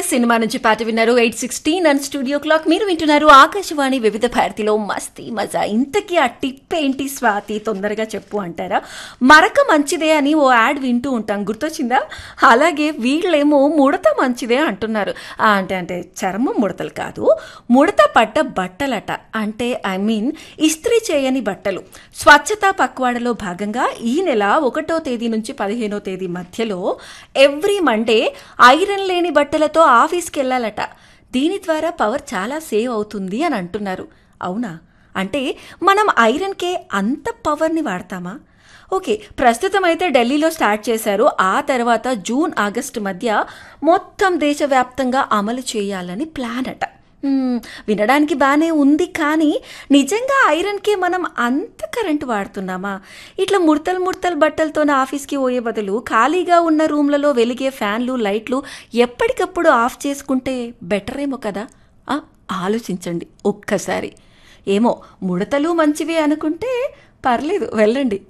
cinema నుంచి పాట విన్నారు eight sixteen and studio clock మీరు వింటున్నారు ఆకాశవాణి వివిధ భారతిలో మస్తీ మజా ఇంతకీ ఆ టిప్ ఏంటి స్వాతి తొందరగా చెప్పు అంటారా మరక మంచిదే అని ఓ యాడ్ వింటూ ఉంటాం గుర్తొచ్చిందా అలాగే వీళ్ళేమో ముడత మంచిదే అంటున్నారు ఆ, అంటే అంటే చర్మం ముడతలు కాదు ముడత పడ్డ బట్టలట అంటే ఐ మీన్ ఇస్త్రీ చేయని బట్టలు స్వచ్ఛతా పక్వాడలో భాగంగా ఈ నెల ఒకటో తేదీ నుంచి పదిహేనో తేదీ మధ్యలో ఎవ్రీ మండే ఐరన్ లేని బట్టలతో ఆఫీస్కి వెళ్ళాలట దీని ద్వారా పవర్ చాలా సేవ్ అవుతుంది అని అంటున్నారు అవునా అంటే మనం ఐరన్కే అంత పవర్ని వాడతామా ఓకే ప్రస్తుతం అయితే ఢిల్లీలో స్టార్ట్ చేశారు ఆ తర్వాత జూన్ ఆగస్టు మధ్య మొత్తం దేశవ్యాప్తంగా అమలు చేయాలని ప్లాన్ అట మ్మ్, వినడానికి బాగానే ఉంది కానీ నిజంగా ఐరన్కి మనం అంత కరెంటు వాడుతున్నామా ఇట్లా ముడతలు ముడతలు బట్టలతో ఆఫీస్కి పోయే బదులు ఖాళీగా ఉన్న రూమ్లలో వెలిగే ఫ్యాన్లు లైట్లు ఎప్పటికప్పుడు ఆఫ్ చేసుకుంటే బెటర్ ఏమో కదా ఆ, ఆలోచించండి ఒక్కసారి ఏమో ముడతలు మంచివే అనుకుంటే పర్లేదు వెళ్ళండి